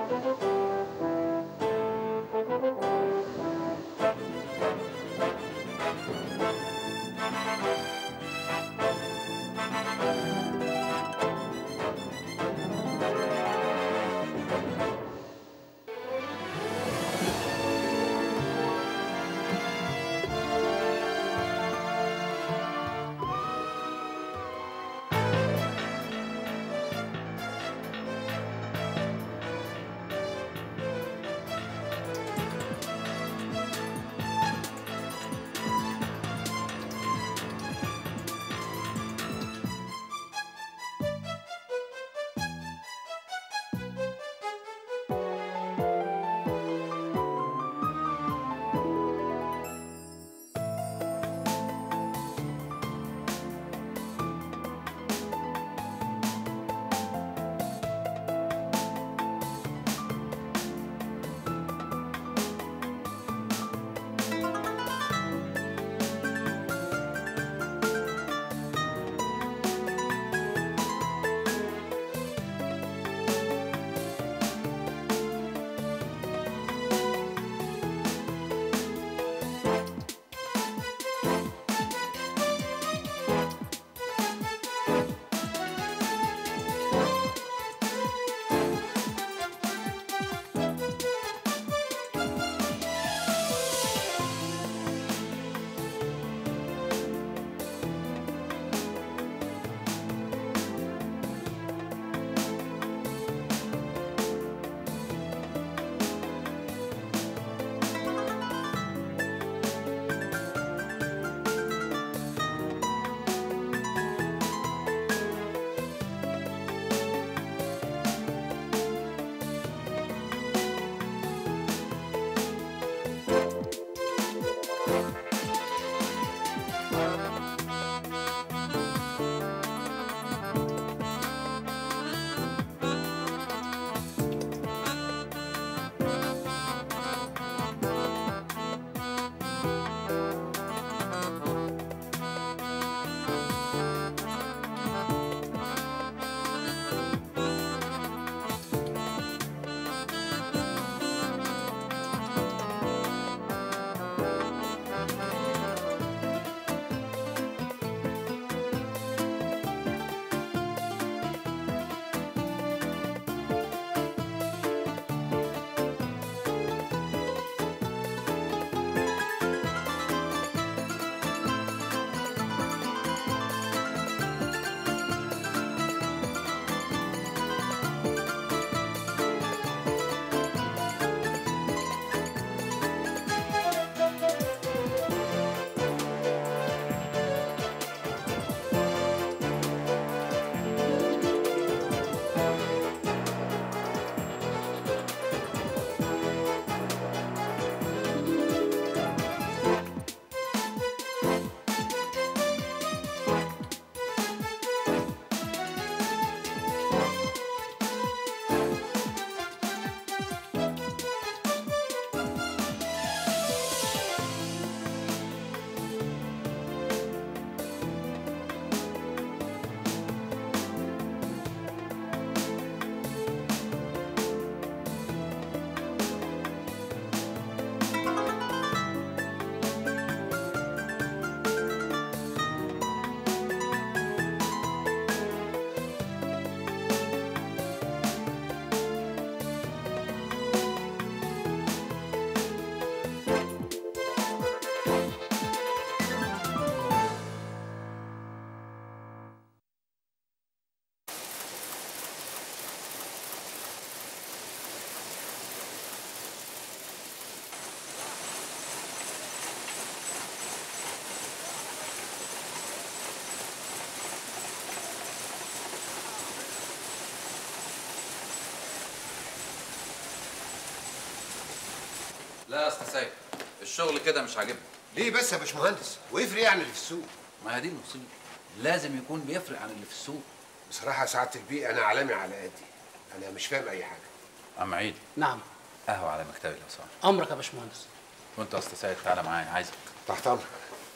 لا يا استاذ سيد الشغل كده مش عاجبني ليه بس يا باشمهندس ويفرق ايه عن اللي في السوق ما هي دي المصيبه لازم يكون بيفرق عن اللي في السوق بصراحه يا سعاده البيئه انا عالمي على قدي انا مش فاهم اي حاجه عم عيد نعم قهوه على مكتبي لو سمحت امرك يا باشمهندس وانت يا استاذ سيد تعالى معايا عايزك تحت امرك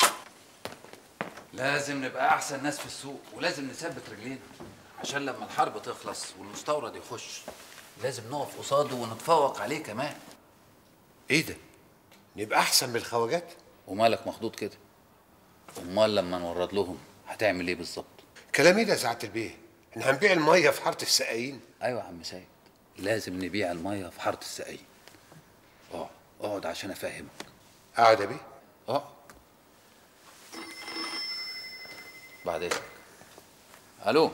لازم نبقى احسن ناس في السوق ولازم نثبت رجلينا عشان لما الحرب تخلص والمستورد يخش لازم نقف قصاده ونتفوق عليه كمان ايه ده نبقى احسن من الخواجات ومالك مخضوض كده امال لما نورد لهم هتعمل ايه بالظبط كلام ايه ده يا سعاده البيه احنا هنبيع الميه في حاره السقايين ايوه يا عم سيد لازم نبيع الميه في حاره السقايين اقعد اقعد عشان افهمك قاعد يا بيه اقعد بعد اذنك الو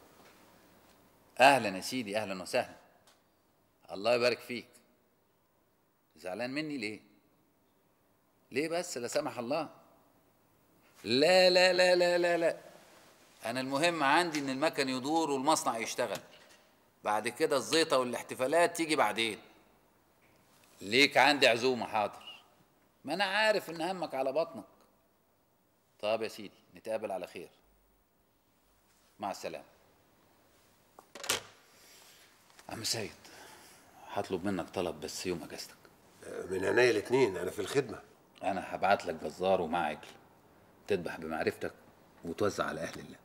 اهلا يا سيدي اهلا وسهلا الله يبارك فيك زعلان مني ليه ليه بس لا سمح الله لا لا لا لا لا لا انا المهم عندي ان المكن يدور والمصنع يشتغل بعد كده الزيطه والاحتفالات تيجي بعدين ليك عندي عزومه حاضر ما انا عارف ان همك على بطنك طب يا سيدي نتقابل على خير مع السلامه عم سيد هطلب منك طلب بس يوم اجازتك من عينيا الاتنين انا في الخدمه انا هبعت لك جزار ومعاه عجل تذبح بمعرفتك وتوزع على اهل الله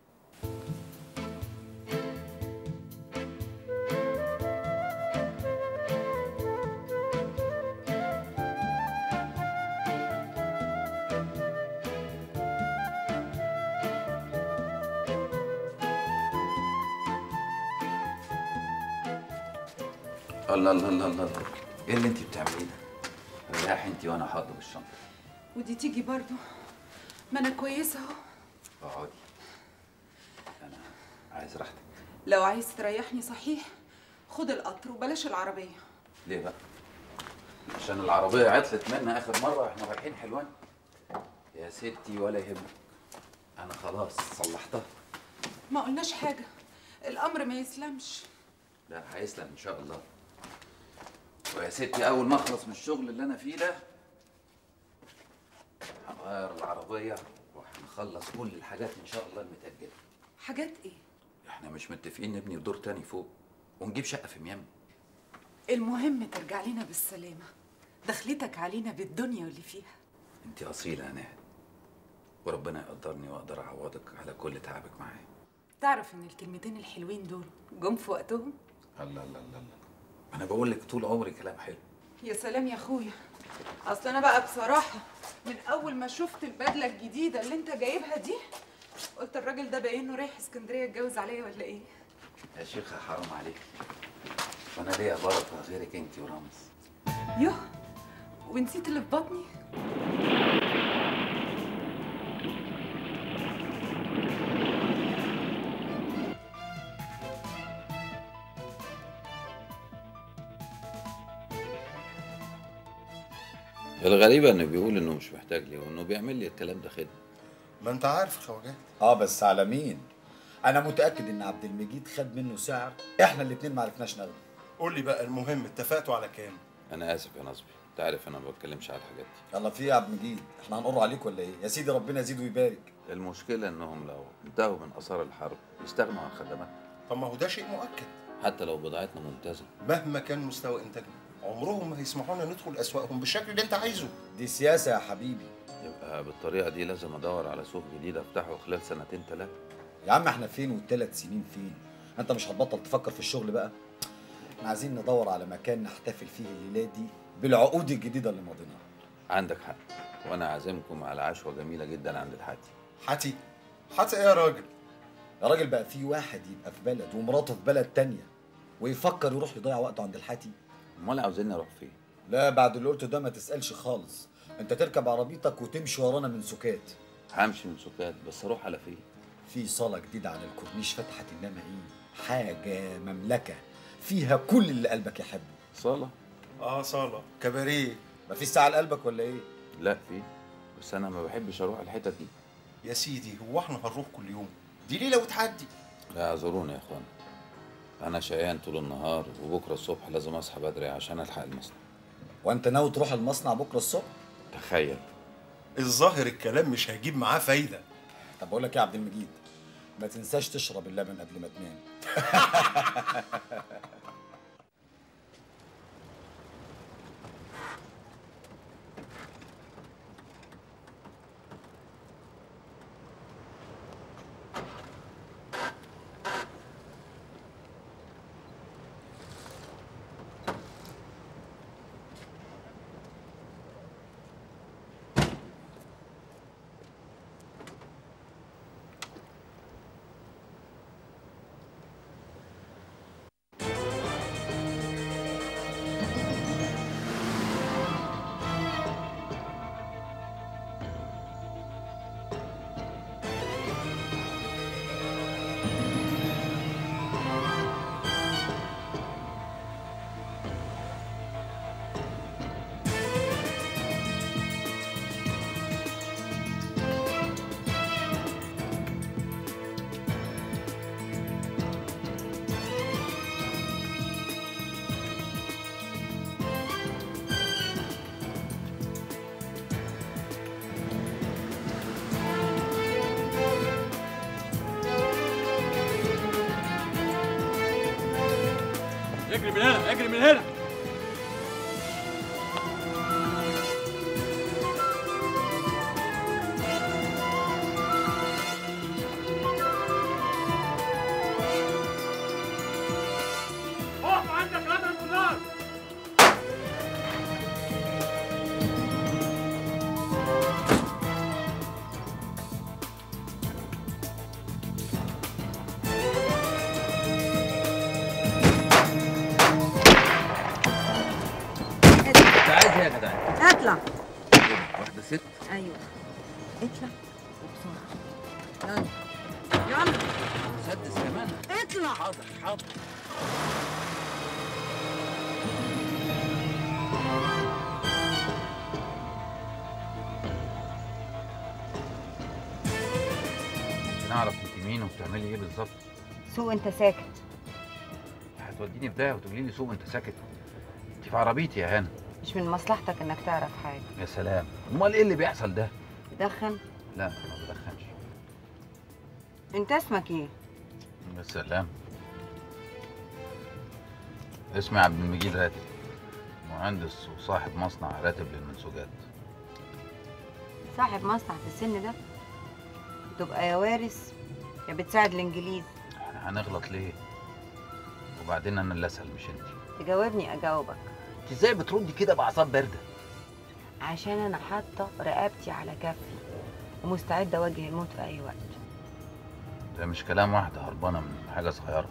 الله الله الله الله الله. ايه اللي انت بتعمليه ده؟ ريح انت وانا حاضر بالشنطه ودي تيجي برضو ما انا كويسه اهو اقعدي انا عايز راحتك لو عايز تريحني صحيح خد القطر وبلاش العربيه ليه بقى عشان العربيه عطلت منا اخر مره احنا رايحين حلوان يا ستي ولا يهمك انا خلاص صلحتها ما قلناش حاجه الامر ما يسلمش لا هيسلم ان شاء الله ويا ستي اول ما اخلص من الشغل اللي انا فيه ده هغير العربيه وهنخلص كل الحاجات ان شاء الله المتاجله حاجات ايه احنا مش متفقين نبني دور تاني فوق ونجيب شقه في ميامي المهم ترجع لنا بالسلامه دخلتك علينا بالدنيا واللي فيها انت اصيله يا نهد وربنا يقدرني واقدر اعوضك على كل تعبك معايا تعرف ان الكلمتين الحلوين دول جم في وقتهم الله الله الله الله انا بقول لك طول عمري كلام حلو يا سلام يا اخويا اصل انا بقى بصراحه من اول ما شفت البدله الجديده اللي انت جايبها دي قلت الراجل ده باين انه رايح اسكندريه يتجوز عليا ولا ايه يا شيخه حرام عليك وانا ليا بركه غيرك انت ورامز يوه ونسيت اللي في بطني الغريبة انه بيقول انه مش محتاج لي وانه بيعمل لي الكلام ده خدمة ما انت عارف الخواجات اه بس على مين؟ انا متاكد ان عبد المجيد خد منه سعر احنا الاتنين ما عرفناش ناخده قول لي بقى المهم اتفقتوا على كام انا اسف يا نصبي انت عارف انا ما بتكلمش على الحاجات دي يلا في إيه يا عبد المجيد احنا هنقر عليك ولا ايه؟ يا سيدي ربنا يزيد ويبارك المشكلة انهم لو انتهوا من اثار الحرب يستغنوا عن خدمات طب ما هو ده شيء مؤكد حتى لو بضاعتنا ممتازة مهما كان مستوى انتاجنا عمرهم ما هيسمحوا لنا ندخل اسواقهم بالشكل اللي انت عايزه دي سياسه يا حبيبي يبقى بالطريقة دي لازم ادور على سوق جديد افتحه خلال سنتين ثلاثة يا عم احنا فين والثلاث سنين فين؟ انت مش هتبطل تفكر في الشغل بقى؟ احنا عايزين ندور على مكان نحتفل فيه الليله دي بالعقود الجديده اللي ماضيناها عندك حق وانا عازمكم على عشوة جميلة جدا عند الحاتي حاتي حاتي ايه يا راجل يا راجل بقى في واحد يبقى في بلد ومراته في بلد تانية ويفكر يروح يضيع وقته عند الحاتي امال عاوزيني اروح فين لا بعد اللي قلته ده ما تسألش خالص انت تركب عربيتك وتمشي ورانا من سكات همشي من سكات بس اروح على فين في صالة جديدة على الكورنيش فتحت انما ايه حاجة مملكة فيها كل اللي قلبك يحبه صالة اه صاله كباريه ما في ساعة لقلبك ولا ايه لا في بس انا ما بحبش اروح الحتت دي يا سيدي هو احنا هنروح كل يوم دي ليله وتعدي لا اعذروني يا اخوان انا شقيان طول النهار وبكره الصبح لازم اصحى بدري عشان الحق المصنع وانت ناوي تروح المصنع بكرة الصبح تخيل الظاهر الكلام مش هيجيب معاه فايده طب بقول لك يا عبد المجيد ما تنساش تشرب اللبن قبل ما تنام من هنا اجري من هنا اقف عندك هذا النار انت عايز ايه يا جدعان؟ اطلع واحده ست ايوه اطلع وبسرعه يلا يلا مسدس كمان اطلع حاضر حاضر نعرف انت مين وبتعملي ايه بالظبط سوق انت ساكت هتوديني في داهيه وتقولي لي سوق انت ساكت انت في عربيتي يا هنا مش من مصلحتك انك تعرف حاجه يا سلام امال ايه اللي بيحصل ده تدخن لا ما بدخنش انت اسمك ايه يا سلام اسمي عبد المجيد راتب مهندس وصاحب مصنع راتب للمنسوجات صاحب مصنع في السن ده تبقى يا وارث يا بتساعد الانجليز احنا هنغلط ليه وبعدين انا اللي اسال مش انت تجاوبني اجاوبك انت ازاي بتردي كده باعصاب بارده عشان انا حاطه رقبتي على كفي ومستعده اواجه الموت في اي وقت ده مش كلام واحده هربانه من حاجه صغيره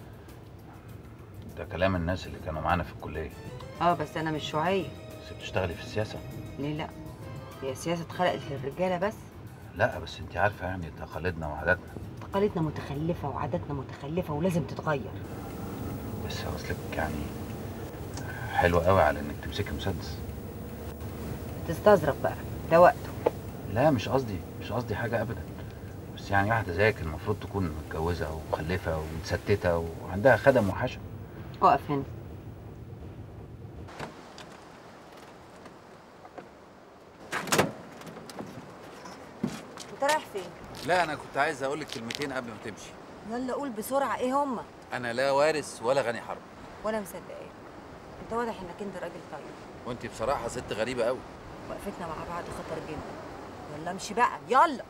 ده كلام الناس اللي كانوا معانا في الكليه اه بس انا مش شيوعيه بس بتشتغلي في السياسه ليه لا هي السياسه اتخلقت للرجاله بس لا بس انت عارفه يعني تقاليدنا وعاداتنا تقاليدنا متخلفه وعاداتنا متخلفه ولازم تتغير بس اصلك يعني حلو قوي على انك تمسكي مسدس تستظرف بقى ده وقته لا مش قصدي مش قصدي حاجه ابدا بس يعني واحده زيك المفروض تكون متجوزه ومخلفه ومتستته وعندها خدم وحشم اقف هنا انت رايح فين لا انا كنت عايز اقول لك كلمتين قبل ما تمشي يلا قول بسرعه ايه هما انا لا وارث ولا غني حرب وانا مصدقاك انت واضح انك انت راجل طيب وانت بصراحه ست غريبه قوي وقفتنا مع بعض خطر جدا يلا امشي بقى يلا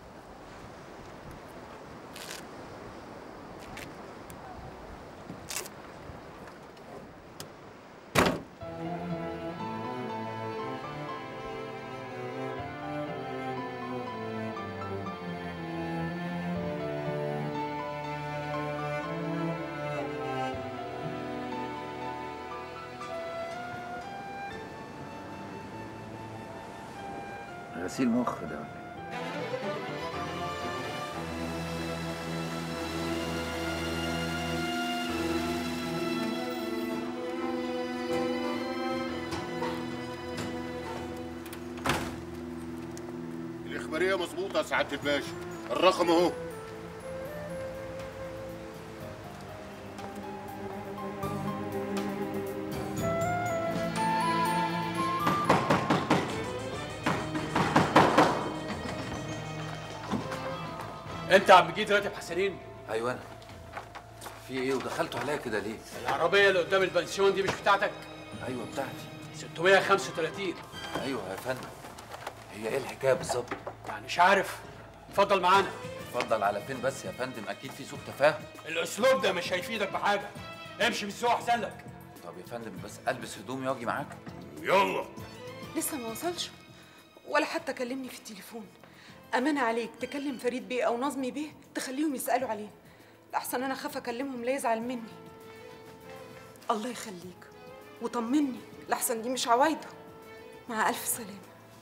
غسيل مخ ده ولا إيه؟ الإخبارية مظبوطة يا سعادة الباشا الرقم أهو انت عم جيت راتب حسنين ايوه انا في ايه ودخلتوا عليا كده ليه العربيه اللي قدام البنسيون دي مش بتاعتك ايوه بتاعتي 635 ايوه يا فندم هي ايه الحكايه بالظبط يعني مش عارف اتفضل معانا اتفضل على فين بس يا فندم اكيد في سوء تفاهم الاسلوب ده مش هيفيدك بحاجه امشي بالسوق احسن لك طب يا فندم بس البس هدومي واجي معاك يلا لسه ما وصلش ولا حتى كلمني في التليفون أمانة عليك تكلم فريد بيه أو نظمي بيه تخليهم يسألوا عليه لأحسن أنا خاف أكلمهم لا يزعل مني الله يخليك وطمني لأحسن دي مش عوايده مع ألف سلامة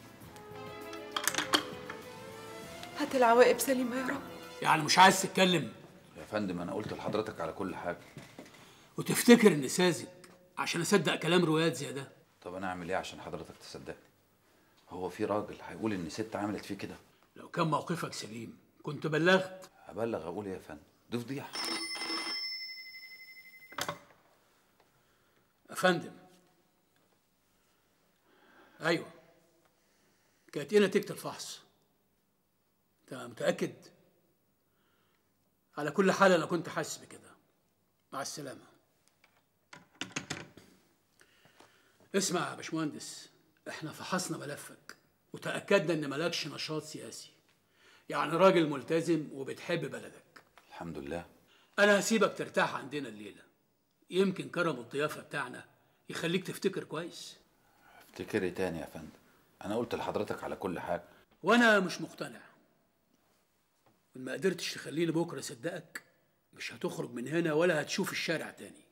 هات العواقب سليمة يا رب يعني مش عايز تتكلم يا فندم انا قلت لحضرتك على كل حاجه وتفتكر اني ساذج عشان اصدق كلام روايات زي ده طب انا اعمل ايه عشان حضرتك تصدقني هو في راجل هيقول ان ست عملت فيه كده لو كان موقفك سليم كنت بلغت هبلغ اقول ايه يا فندم دي فضيحه يا فندم ايوه كانت ايه نتيجه الفحص انت متاكد على كل حال انا كنت حاسس بكده مع السلامه اسمع يا باشمهندس احنا فحصنا ملفك وتاكدنا ان مالكش نشاط سياسي يعني راجل ملتزم وبتحب بلدك الحمد لله انا هسيبك ترتاح عندنا الليله يمكن كرم الضيافه بتاعنا يخليك تفتكر كويس افتكر ايه تاني يا فندم انا قلت لحضرتك على كل حاجه وانا مش مقتنع وان ما قدرتش تخليني بكره اصدقك مش هتخرج من هنا ولا هتشوف الشارع تاني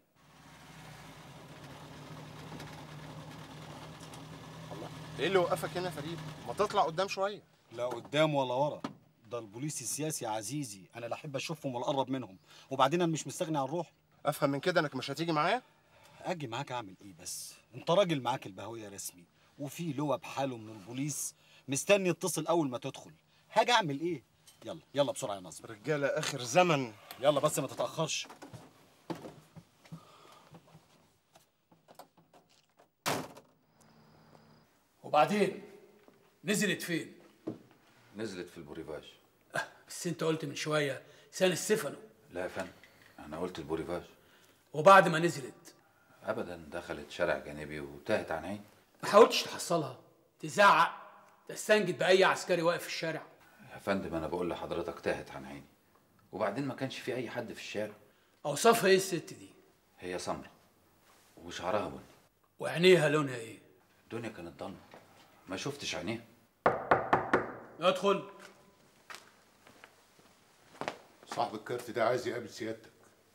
ايه اللي وقفك هنا يا فريد ما تطلع قدام شويه لا قدام ولا ورا ده البوليس السياسي يا عزيزي انا لا احب اشوفهم ولا اقرب منهم وبعدين انا مش مستغني عن روحي افهم من كده انك مش هتيجي معايا اجي معاك اعمل ايه بس انت راجل معاك البهويه رسمي وفي لواء بحاله من البوليس مستني يتصل اول ما تدخل هاجي اعمل ايه يلا يلا بسرعه يا ناظر رجاله اخر زمن يلا بس ما تتاخرش وبعدين نزلت فين نزلت في البوريفاج بس انت قلت من شويه سان ستيفانو لا يا فندم انا قلت البوريفاج وبعد ما نزلت ابدا دخلت شارع جانبي وتاهت عن عيني ما حاولتش تحصلها تزعق تستنجد باي عسكري واقف في الشارع يا فندم انا بقول لحضرتك تاهت عن عيني وبعدين ما كانش في اي حد في الشارع اوصافها ايه الست دي هي سمرة وشعرها بني وعينيها لونها ايه الدنيا كانت ضلمه ما شفتش عينيها ادخل صاحب الكارت ده عايز يقابل سيادتك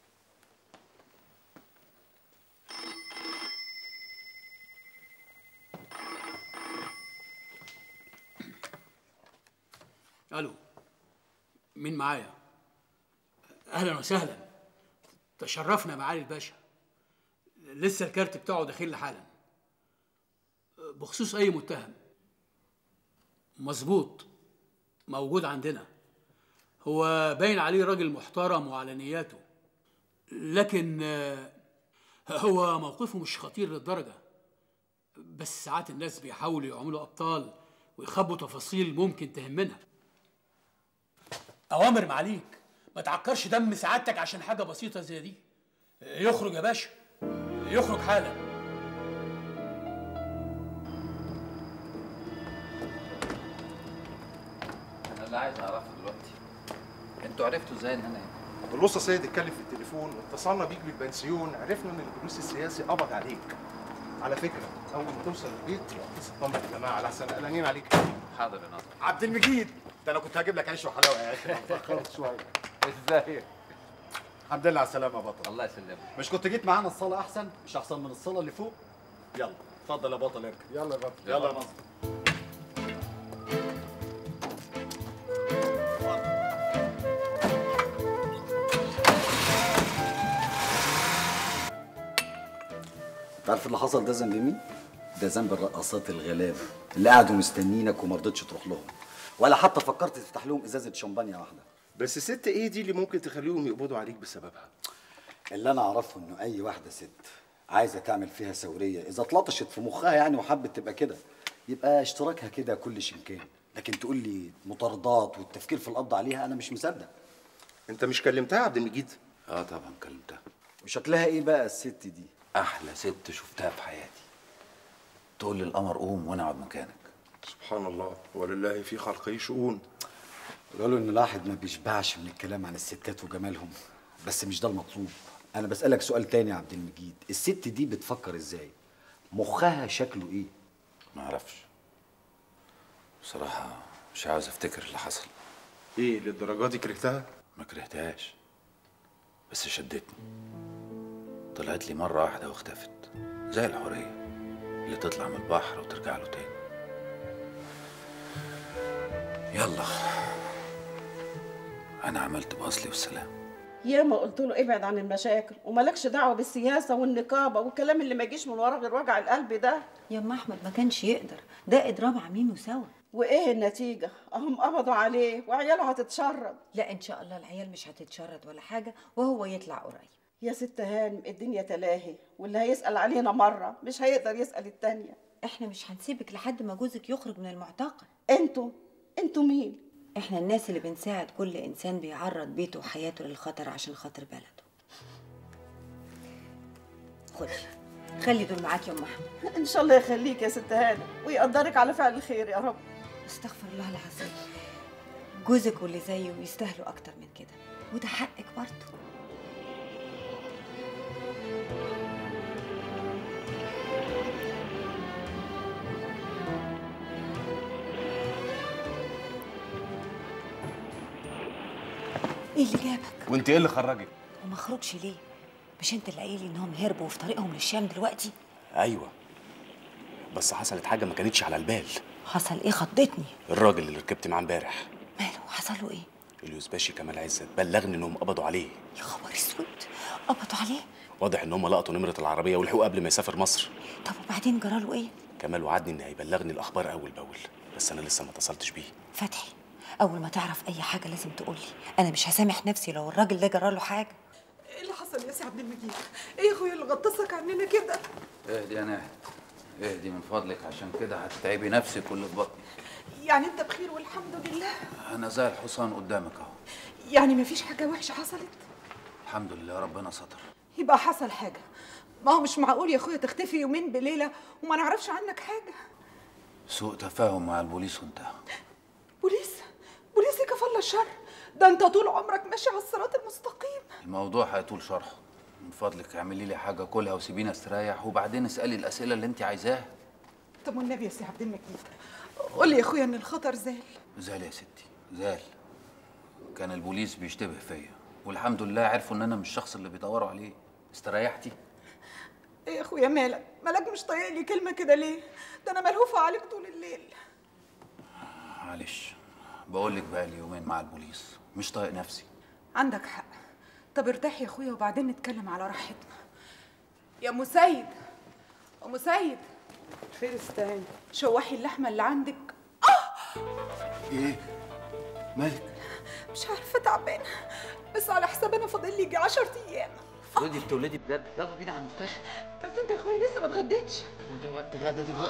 الو مين معايا اهلا وسهلا تشرفنا معالي الباشا لسه الكارت بتاعه داخل لي حالا بخصوص اي متهم مظبوط موجود عندنا هو باين عليه راجل محترم وعلى نياته لكن آه، هو موقفه مش خطير للدرجة بس ساعات الناس بيحاولوا يعملوا أبطال ويخبوا تفاصيل ممكن تهمنا أوامر معاليك ما تعكرش دم سعادتك عشان حاجة بسيطة زي دي يخرج يا باشا يخرج حالا انا اللي عايز اعرفه دلوقتي انتوا عرفتوا ازاي ان انا هنا البص يا سيد اتكلم في التليفون واتصلنا بيك بالبنسيون عرفنا ان البوليس السياسي قبض عليك على فكره اول ما توصل البيت اتصل طمن الجماعه على احسن قلقانين عليك حاضر يا ناصر عبد المجيد ده انا كنت هجيب لك عيش وحلاوه يا اخي اتاخرت شويه ازاي الحمد لله على السلامه يا بطل الله يسلمك مش كنت جيت معانا الصاله احسن مش احسن من الصاله اللي فوق يلا اتفضل يا بطل اركب يلا يا بطل يلا يا ناصر تعرف اللي حصل ده ذنب مين؟ ده ذنب الرقاصات الغلابه اللي قعدوا مستنينك وما رضيتش تروح لهم ولا حتى فكرت تفتح لهم ازازه شمبانيا واحده بس ست ايه دي اللي ممكن تخليهم يقبضوا عليك بسببها اللي انا اعرفه انه اي واحده ست عايزه تعمل فيها ثوريه اذا اتلطشت في مخها يعني وحبت تبقى كده يبقى اشتراكها كده كل شمكان لكن تقول لي مطاردات والتفكير في القبض عليها انا مش مصدق انت مش كلمتها يا عبد المجيد اه طبعا كلمتها وشكلها ايه بقى الست دي احلى ست شفتها في حياتي تقول لي القمر قوم وانا اقعد مكانك سبحان الله ولله في خلقه شؤون قالوا ان الواحد ما بيشبعش من الكلام عن الستات وجمالهم بس مش ده المطلوب انا بسالك سؤال تاني يا عبد المجيد الست دي بتفكر ازاي مخها شكله ايه ما اعرفش بصراحه مش عاوز افتكر اللي حصل ايه للدرجه دي كرهتها ما كرهتهاش بس شدتني طلعت لي مرة واحدة واختفت زي الحورية اللي تطلع من البحر وترجع له تاني يلا أنا عملت بأصلي والسلام ياما قلت له ابعد عن المشاكل ومالكش دعوه بالسياسه والنقابه والكلام اللي ما يجيش من ورا غير وجع القلب ده يا ام احمد ما كانش يقدر ده اضراب عاملينه سوا وايه النتيجه اهم قبضوا عليه وعياله هتتشرد لا ان شاء الله العيال مش هتتشرد ولا حاجه وهو يطلع قريب يا ست هانم الدنيا تلاهي واللي هيسال علينا مره مش هيقدر يسال التانيه احنا مش هنسيبك لحد ما جوزك يخرج من المعتقل انتوا انتوا مين احنا الناس اللي بنساعد كل انسان بيعرض بيته وحياته للخطر عشان خاطر بلده خدي خلي دول معاك يا ام احمد ان شاء الله يخليك يا ست هانم ويقدرك على فعل الخير يا رب استغفر الله العظيم جوزك واللي زيه يستاهلوا اكتر من كده وده حقك برضه ايه اللي جابك وانت ايه اللي خرجك وما خرجش ليه مش انت اللي قايل لي انهم هربوا في طريقهم للشام دلوقتي ايوه بس حصلت حاجه ما كانتش على البال حصل ايه خضتني الراجل اللي ركبت معاه امبارح ماله حصل له ايه اليوسباشي كمال عزت بلغني انهم قبضوا عليه يا خبر اسود قبضوا عليه واضح ان هم لقطوا نمره العربيه ولحقوه قبل ما يسافر مصر طب وبعدين جراله ايه كمال وعدني ان هيبلغني الاخبار اول باول بس انا لسه ما اتصلتش بيه فتحي اول ما تعرف اي حاجه لازم تقولي انا مش هسامح نفسي لو الراجل ده جراله حاجه ايه اللي حصل يا سي عبد المجيد ايه يا اخويا اللي غطسك عننا كده اهدي يا ناهد اهدي من فضلك عشان كده هتتعبي نفسك واللي في بطنك يعني انت بخير والحمد لله انا زي الحصان قدامك اهو يعني مفيش حاجه وحشه حصلت الحمد لله ربنا ستر يبقى حصل حاجه ما هو مش معقول يا اخويا تختفي يومين بليله وما نعرفش عنك حاجه سوء تفاهم مع البوليس وانتهى بوليس بوليس كفى الله الشر ده انت طول عمرك ماشي على الصراط المستقيم الموضوع هيطول شرحه من فضلك اعملي لي حاجه كلها وسيبيني استريح وبعدين اسالي الاسئله اللي انت عايزاها طب والنبي يا سي عبد المجيد قول لي يا اخويا ان الخطر زال زال يا ستي زال كان البوليس بيشتبه فيا والحمد لله عرفوا ان انا مش الشخص اللي بيدوروا عليه استريحتي ايه يا اخويا مالك مالك مش طايق لي كلمه كده ليه ده انا ملهوفه عليك طول الليل معلش بقول لك بقى لي يومين مع البوليس مش طايق نفسي عندك حق طب ارتاح يا اخويا وبعدين نتكلم على راحتنا يا ام سيد ام سيد خير استهاني شوحي اللحمه اللي عندك ايه مالك مش عارفه تعبانه بس على حساب انا فاضل لي يجي 10 ايام افرضي بتولدي بجد يلا بينا على المستشفى بس انت يا اخويا لسه ما اتغديتش ده وقت غدا دلوقتي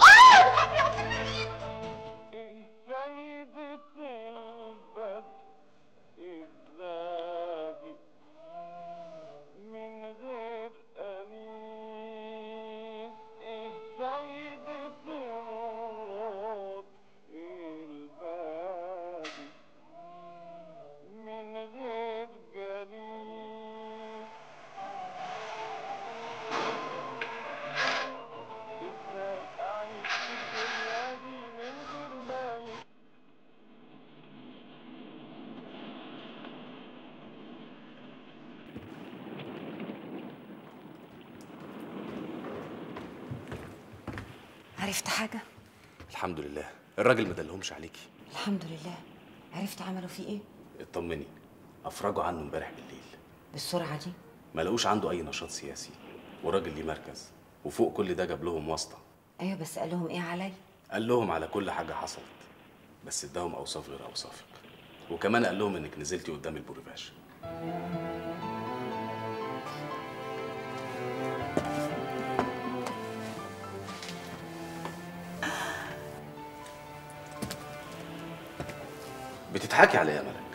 عرفت حاجه الحمد لله الراجل ما دلهمش عليكي الحمد لله عرفت عملوا فيه ايه اطمني افرجوا عنه امبارح بالليل بالسرعه دي ما لقوش عنده اي نشاط سياسي وراجل ليه مركز وفوق كل ده جاب لهم واسطه ايوه بس قال لهم ايه عليا قال لهم على كل حاجه حصلت بس اداهم اوصاف غير اوصافك وكمان قال لهم انك نزلتي قدام البوريفاش بتضحكي على ايه يا ملك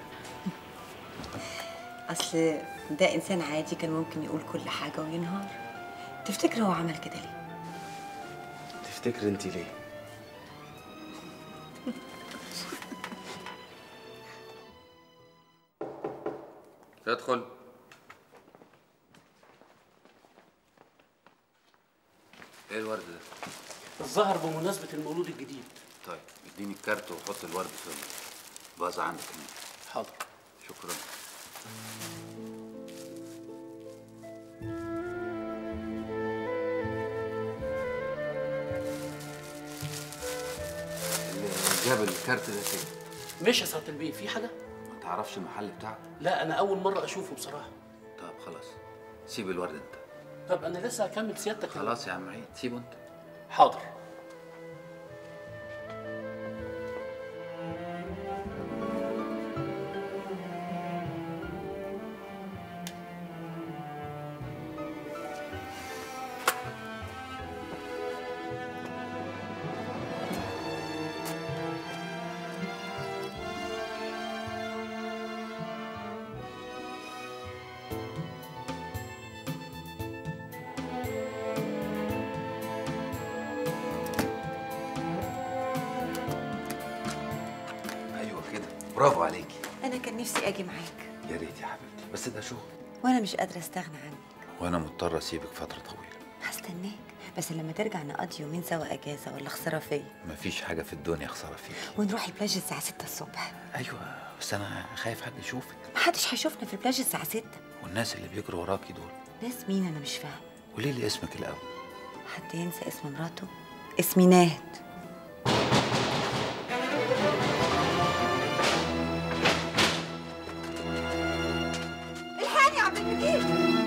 اصل ده انسان عادي كان ممكن يقول كل حاجه وينهار تفتكر هو عمل كده ليه تفتكر انت ليه ادخل ايه الورد ده الظهر بمناسبه المولود الجديد طيب اديني الكارت وحط الورد في الفازة عندك هنا حاضر شكرا اللي جاب الكارت ده فين؟ ماشي يا سعاده البيه في حاجه ما تعرفش المحل بتاعه؟ لا انا اول مره اشوفه بصراحه طب خلاص سيب الورد انت طب انا لسه هكمل سيادتك خلاص يا عم عيد سيبه انت حاضر برافو عليكي انا كان نفسي اجي معاك يا ريت يا حبيبتي بس ده شغل وانا مش قادره استغنى عنك وانا مضطر اسيبك فتره طويله هستناك بس لما ترجع نقضي يومين سوا اجازه ولا خساره فيا مفيش حاجه في الدنيا خساره فيكي ونروح البلاج الساعه 6 الصبح ايوه بس انا خايف حد يشوفك محدش هيشوفنا في البلاج الساعه 6 والناس اللي بيجروا وراكي دول ناس مين انا مش فاهم قولي لي اسمك الاول حد ينسى اسم مراته اسمي ناهد الحقني يا عبد المجيد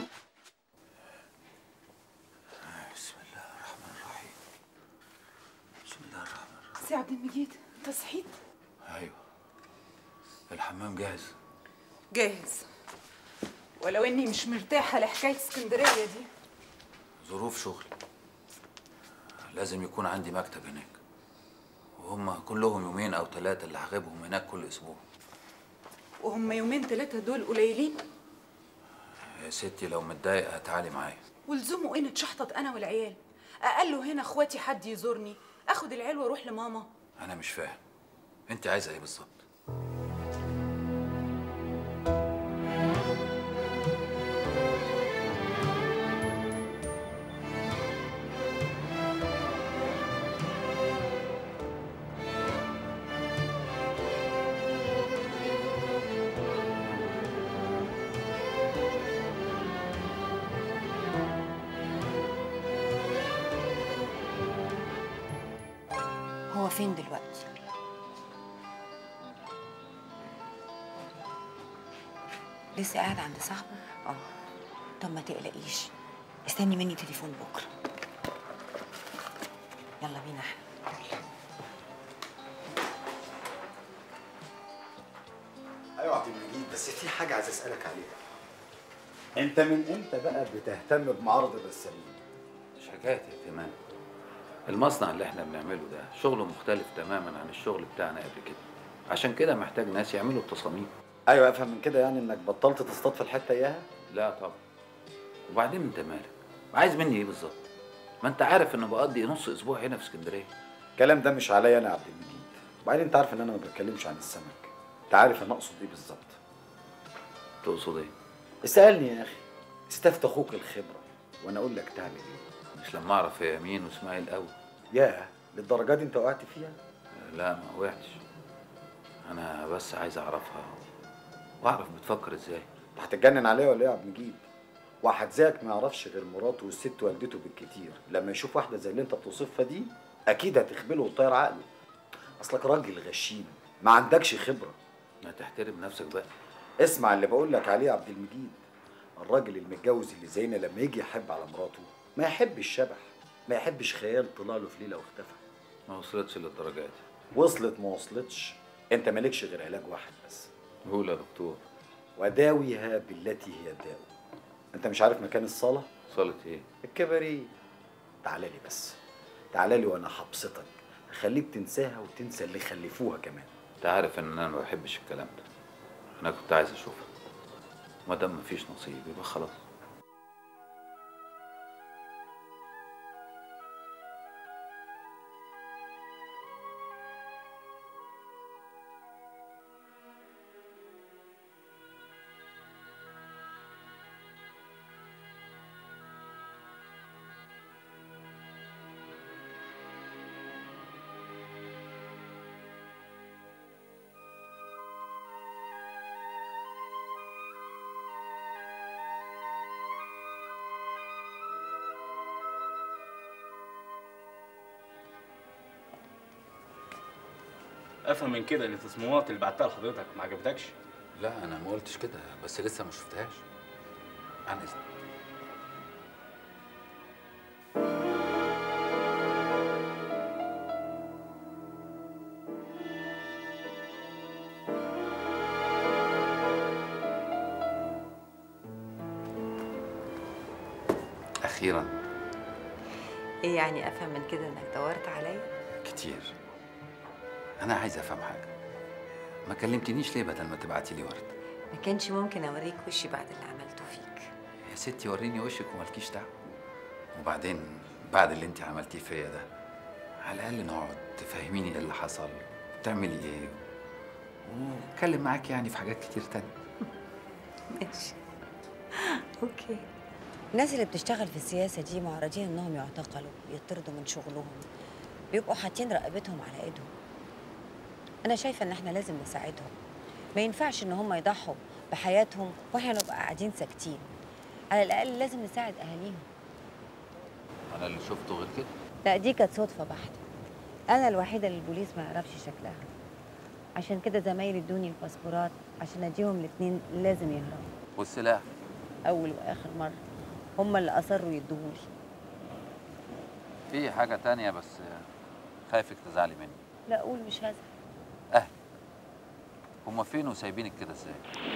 بسم الله الرحمن الرحيم بسم الله الرحمن الرحيم سي عبد المجيد انت صحيت ايوه الحمام جاهز جاهز ولو اني مش مرتاحه لحكايه اسكندريه دي ظروف شغلي لازم يكون عندي مكتب هناك وهم كلهم يومين او ثلاثه اللي هغيبهم هناك كل اسبوع وهم يومين ثلاثه دول قليلين يا ستي لو متضايقه تعالي معايا ولزومه ايه نتشحطط انا والعيال اقله هنا اخواتي حد يزورني اخد العيال واروح لماما انا مش فاهم انت عايزه ايه بالظبط هو فين دلوقتي لسه قاعد عند صاحبه اه طب ما تقلقيش استني مني تليفون بكره يلا بينا احنا ايوه عبد المجيد بس في حاجه عايز اسالك عليها انت من امتى بقى بتهتم بمعارض الرسامين مش حكايه اهتمام المصنع اللي احنا بنعمله ده شغله مختلف تماما عن الشغل بتاعنا قبل كده عشان كده محتاج ناس يعملوا التصاميم ايوه افهم من كده يعني انك بطلت تصطاد في الحته اياها لا طبعا وبعدين انت مالك عايز مني ايه بالظبط ما انت عارف ان بقضي نص اسبوع هنا في اسكندريه الكلام ده مش عليا انا يا عبد المجيد وبعدين انت عارف ان انا ما بتكلمش عن السمك انت عارف انا اقصد ايه بالظبط تقصد ايه اسالني يا اخي استفت اخوك الخبره وانا اقول لك تعمل ايه مش لما اعرف هي مين واسمها الاول ياه للدرجه دي انت وقعت فيها لا ما وقعتش انا بس عايز اعرفها واعرف بتفكر ازاي انت هتتجنن عليا ولا ايه يا عبد المجيد واحد زيك ما يعرفش غير مراته والست والدته بالكتير لما يشوف واحده زي اللي انت بتوصفها دي اكيد هتخبله وتطير عقله اصلك راجل غشيم ما عندكش خبره ما تحترم نفسك بقى اسمع اللي بقول لك عليه يا عبد المجيد الراجل المتجوز اللي زينا لما يجي يحب على مراته ما يحبش شبح ما يحبش خيال طلع له في ليله واختفى ما وصلتش للدرجه دي وصلت ما وصلتش انت مالكش غير علاج واحد بس قول يا دكتور وداويها بالتي هي الداء انت مش عارف مكان الصاله صالة ايه الكباريه تعالى لي بس تعالى لي وانا هبسطك هخليك تنساها وتنسى اللي خلفوها كمان انت عارف ان انا ما بحبش الكلام ده انا كنت عايز اشوفها ما دام مفيش نصيب يبقى خلاص افهم من كده ان التصميمات اللي بعتها لحضرتك ما عجبتكش لا انا ما قلتش كده بس لسه ما شفتهاش عن اذنك اخيرا ايه يعني افهم من كده انك دورت عليا كتير انا عايز افهم حاجه ما كلمتنيش ليه بدل ما تبعتي لي ورد ما كانش ممكن اوريك وشي بعد اللي عملته فيك يا ستي وريني وشك ومالكيش دعوه وبعدين بعد اللي انت عملتيه فيا ده على الاقل نقعد تفهميني ايه اللي حصل تعملي ايه واتكلم معاك يعني في حاجات كتير تانية ماشي اوكي الناس اللي بتشتغل في السياسة دي معرضين انهم يعتقلوا يطردوا من شغلهم بيبقوا حاطين رقبتهم على ايدهم انا شايفة ان احنا لازم نساعدهم ما ينفعش ان هم يضحوا بحياتهم واحنا نبقى قاعدين ساكتين على الاقل لازم نساعد اهاليهم انا اللي شفته غير كده لا دي كانت صدفة بحتة أنا الوحيدة اللي البوليس ما يعرفش شكلها عشان كده زمايلي ادوني الباسبورات عشان اديهم الاتنين لازم يهربوا والسلاح أول وآخر مرة هما اللي أصروا يدوهولي في حاجة تانية بس خايفك تزعلي مني لا أقول مش هزعل أهلي هما فين وسايبينك كده ازاي؟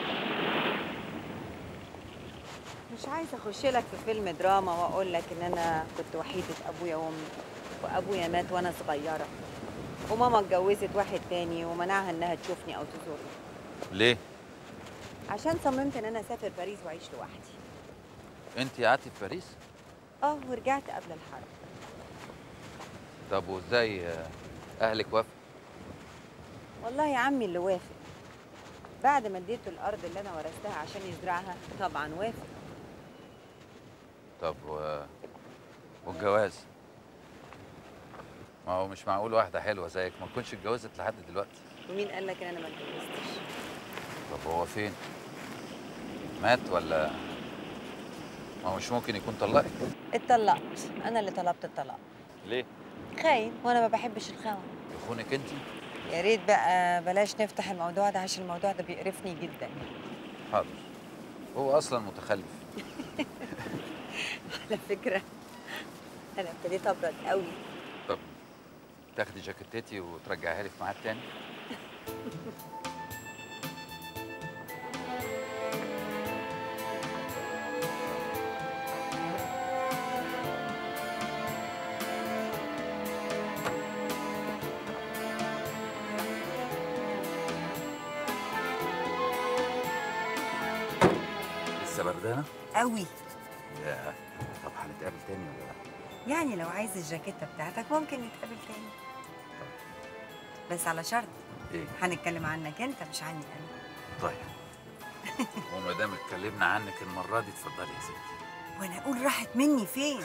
مش عايزة أخش لك في فيلم دراما وأقول لك إن أنا كنت وحيدة أبويا وأمي وأبويا مات وأنا صغيرة وماما اتجوزت واحد تاني ومنعها إنها تشوفني أو تزورني ليه؟ عشان صممت إن أنا أسافر باريس وأعيش لوحدي انت قعدتي في باريس؟ اه ورجعت قبل الحرب طب وازاي آه، اهلك وافقوا؟ والله يا عمي اللي وافق بعد ما اديته الارض اللي انا ورثتها عشان يزرعها طبعا وافق طب و... والجواز؟ ما هو مش معقول واحدة حلوة زيك ما تكونش اتجوزت لحد دلوقتي ومين قال لك ان انا ما اتجوزتش طب هو فين؟ مات ولا ما هو مش ممكن يكون طلقك اتطلقت انا اللي طلبت الطلاق ليه؟ خاين وانا ما بحبش الخون يخونك انت؟ يا ريت بقى بلاش نفتح الموضوع ده عشان الموضوع ده بيقرفني جدا حاضر هو اصلا متخلف على فكره انا ابتديت ابرد قوي طب تاخدي جاكيتتي وترجعيها لي في ميعاد تاني لسه بردانة؟ قوي يا طب هنتقابل تاني ولا لا؟ يعني لو عايز الجاكيته بتاعتك ممكن نتقابل تاني بس على شرط ايه؟ هنتكلم عنك انت مش عني انا طيب وما دام اتكلمنا عنك المرة دي اتفضلي يا ستي وانا اقول راحت مني فين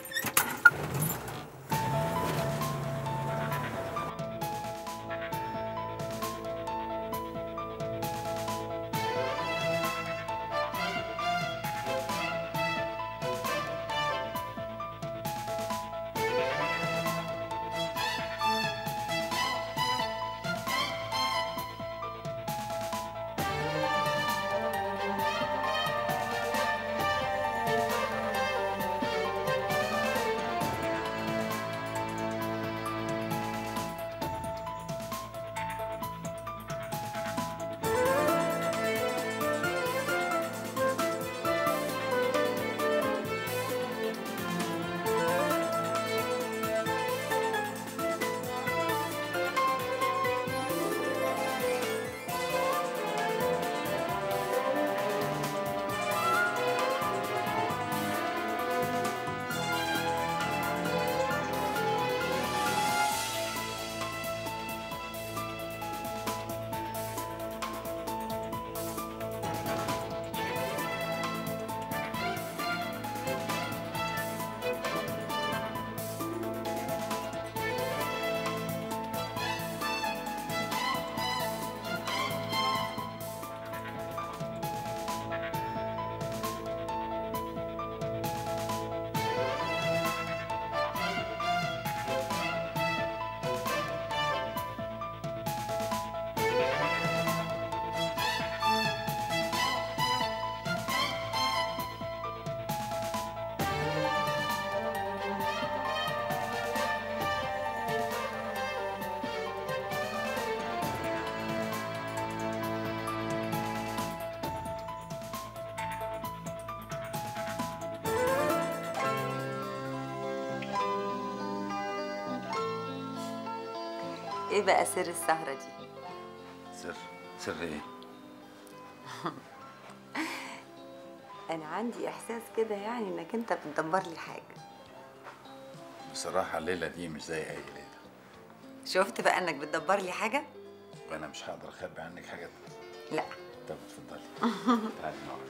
ايه بقى سر السهرة دي؟ سر سر ايه؟ انا عندي احساس كده يعني انك انت بتدبر لي حاجة بصراحة الليلة دي مش زي أي ليلة شفت بقى انك بتدبر لي حاجة؟ وانا مش هقدر اخبي عنك حاجات لا طب اتفضلي تعالي نقعد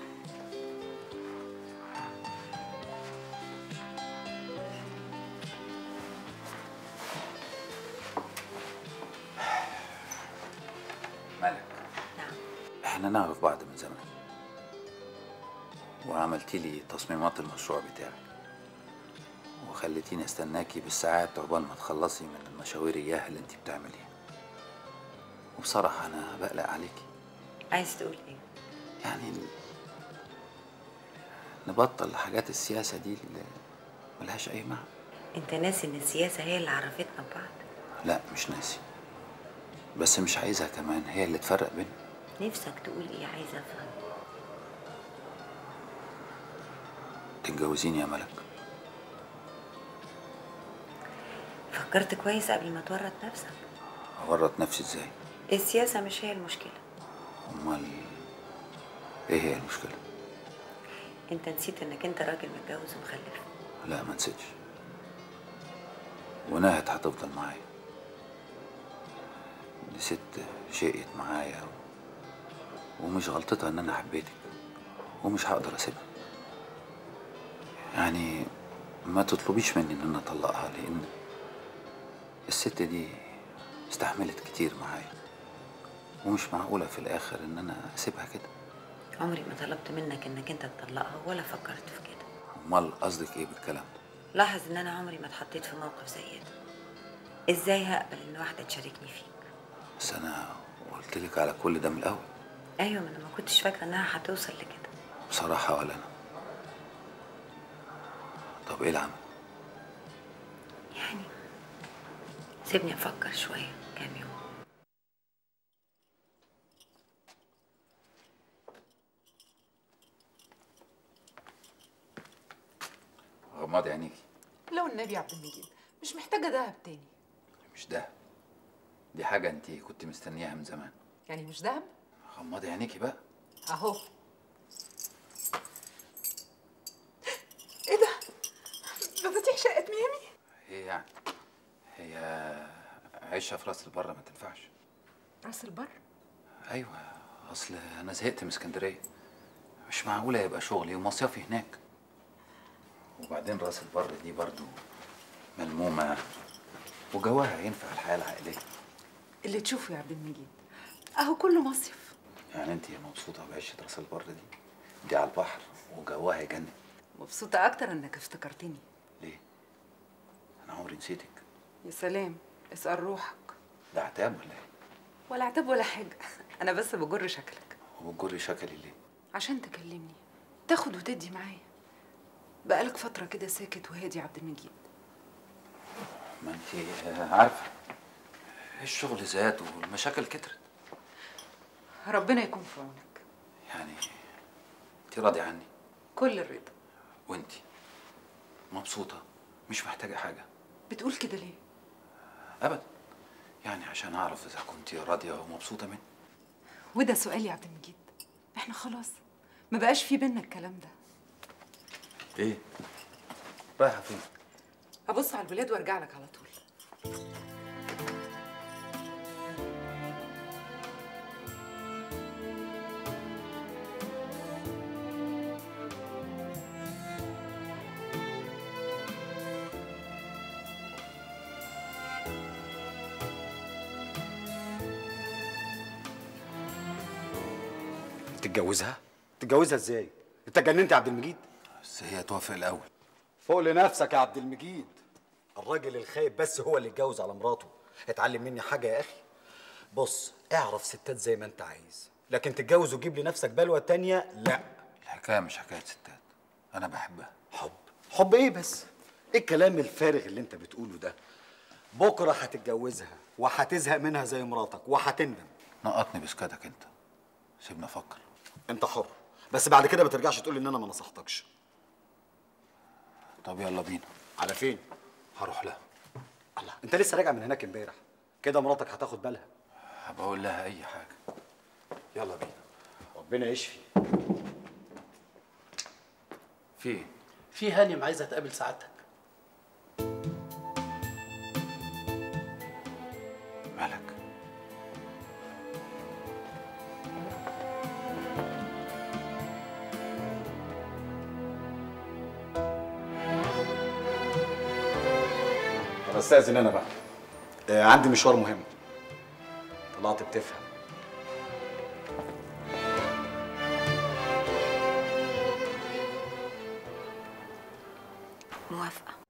ملك نعم احنا نعرف بعض من زمان وعملتي لي تصميمات المشروع بتاعي وخليتيني استناكي بالساعات عقبال ما تخلصي من المشاوير اياها اللي انت بتعمليها وبصراحة أنا بقلق عليكي عايز تقول ايه يعني نبطل حاجات السياسة دي اللي ملهاش أي معنى انت ناسي ان السياسه هي اللي عرفتنا ببعض لا مش ناسي بس مش عايزها كمان هي اللي تفرق بينا نفسك تقول ايه عايزه افهم تتجوزيني يا ملك فكرت كويس قبل ما تورط نفسك أورط نفسي إزاي السياسه مش هي المشكله أمال إيه هي المشكلة انت نسيت انك انت راجل متجوز ومخلف لا ما نسيتش وناهد هتفضل معايا دي ست شقيت معايا ومش غلطتها ان انا حبيتك ومش هقدر اسيبها يعني ما تطلبيش مني ان انا اطلقها لان الست دي استحملت كتير معايا ومش معقولة في الآخر إن أنا أسيبها كده عمري ما طلبت منك انك انت تطلقها ولا فكرت في كده أمال قصدك إيه بالكلام ده؟ لاحظ ان انا عمري ما اتحطيت في موقف زي ده ازاي هقبل ان واحده تشاركني فيه بس أنا قلت لك على كل ده من الأول ايوه ما انا ما كنتش فاكره انها هتوصل لكده بصراحة ولا أنا طب إيه العمل؟ يعني سيبني افكر شويه كام يوم غمضي عينيكي لو النبي عبد المجيد مش محتاجه دهب تاني مش ده دي حاجة أنت كنت مستنياها من زمان يعني مش دهب غمضي عينيكي بقى اهو ايه ده مفاتيح شقه ميامي إيه يعني؟ هي عيشة في راس البر ما تنفعش راس البر أيوة أصل أنا زهقت من اسكندرية مش معقولة يبقى شغلي ومصيفي هناك وبعدين راس البر دي برضو ملمومة وجواها ينفع الحياة العائلية اللي تشوفه يا عبد المجيد اهو كله مصيف يعني انت مبسوطة بعيشة راس البر دي دي على البحر وجواها يجنن مبسوطه اكتر انك افتكرتني ليه؟ أنا عمري نسيتك يا سلام اسال روحك ده عتاب ولا إيه؟ ولا عتاب ولا حاجه انا بس بجر شكلك وبتجري شكلي ليه؟ عشان تكلمني تاخد وتدي معايا بقالك فتره كده ساكت وهادي يا عبد المجيد ما انت عارفة الشغل زاد والمشاكل كترت ربنا يكون في عونك يعني انت راضية عني كل الرضا وانت مبسوطة مش محتاجة حاجة بتقول كده ليه أبدا يعني عشان أعرف إذا كنت راضية ومبسوطة مني وده سؤال يا عبد المجيد احنا خلاص ما بقاش في بينا الكلام ده إيه؟ رايحة فين؟ هبص على الولاد وارجع لك على طول تتجوزها تتجوزها ازاي انت جننت يا عبد المجيد بس هي توافق الأول فوق لنفسك يا عبد المجيد الراجل الخايب بس هو اللي يتجوز على مراته اتعلم مني حاجه يا اخي بص اعرف ستات زي ما انت عايز لكن تتجوز وتجيب لنفسك بلوه تانية لا الحكاية مش حكاية ستات أنا بحبها حب حب ايه بس ايه الكلام الفارغ اللي انت بتقوله ده بكره هتتجوزها وهتزهق منها زي مراتك وهتندم نقطني بسكاتك أنت سيبني أفكر انت حر بس بعد كده ما ترجعش تقول ان انا ما نصحتكش طب يلا بينا على فين هروح لها الله انت لسه راجع من هناك امبارح كده مراتك هتاخد بالها هبقول لها أي حاجة يلا بينا ربنا يشفي في إيه؟ في هانم عايزه تقابل سعادتك مالك طب استاذن انا بقى آه عندي مشوار مهم طلعت بتفهم موافقه